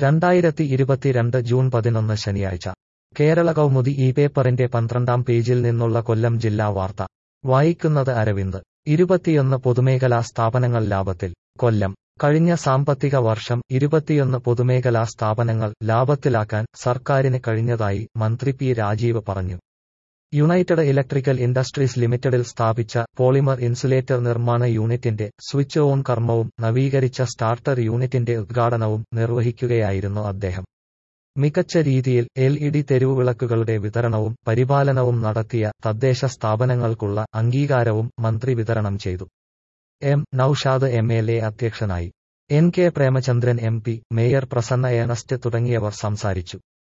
രണ്ടായിരത്തി ഇരുപത്തിരണ്ട് ജൂൺ പതിനൊന്ന് ശനിയാഴ്ച കേരള കൗമുദി ഈ പേപ്പറിന്റെ പന്ത്രണ്ടാം പേജിൽ നിന്നുള്ള കൊല്ലം ജില്ലാ വാർത്ത വായിക്കുന്നത് അരവിന്ദ് ഇരുപത്തിയൊന്ന് പൊതുമേഖലാ സ്ഥാപനങ്ങൾ ലാഭത്തിൽ കൊല്ലം കഴിഞ്ഞ സാമ്പത്തിക വർഷം ഇരുപത്തിയൊന്ന് പൊതുമേഖലാ സ്ഥാപനങ്ങൾ ലാഭത്തിലാക്കാൻ സർക്കാരിന് കഴിഞ്ഞതായി മന്ത്രി പി രാജീവ് പറഞ്ഞു യുണൈറ്റഡ് ഇലക്ട്രിക്കൽ ഇൻഡസ്ട്രീസ് ലിമിറ്റഡിൽ സ്ഥാപിച്ച പോളിമർ ഇൻസുലേറ്റർ നിർമ്മാണ യൂണിറ്റിന്റെ സ്വിച്ച് ഓൺ കർമ്മവും നവീകരിച്ച സ്റ്റാർട്ടർ യൂണിറ്റിന്റെ ഉദ്ഘാടനവും നിർവഹിക്കുകയായിരുന്നു അദ്ദേഹം മികച്ച രീതിയിൽ എൽ ഇ ഡി തെരുവുവിളക്കുകളുടെ വിതരണവും പരിപാലനവും നടത്തിയ തദ്ദേശ സ്ഥാപനങ്ങൾക്കുള്ള അംഗീകാരവും മന്ത്രി വിതരണം ചെയ്തു M Naushad M L A അധ്യക്ഷനായി N K Premachandran M P mayor Prasanna Ernest തുടങ്ങിയവർ സംസാരിച്ചു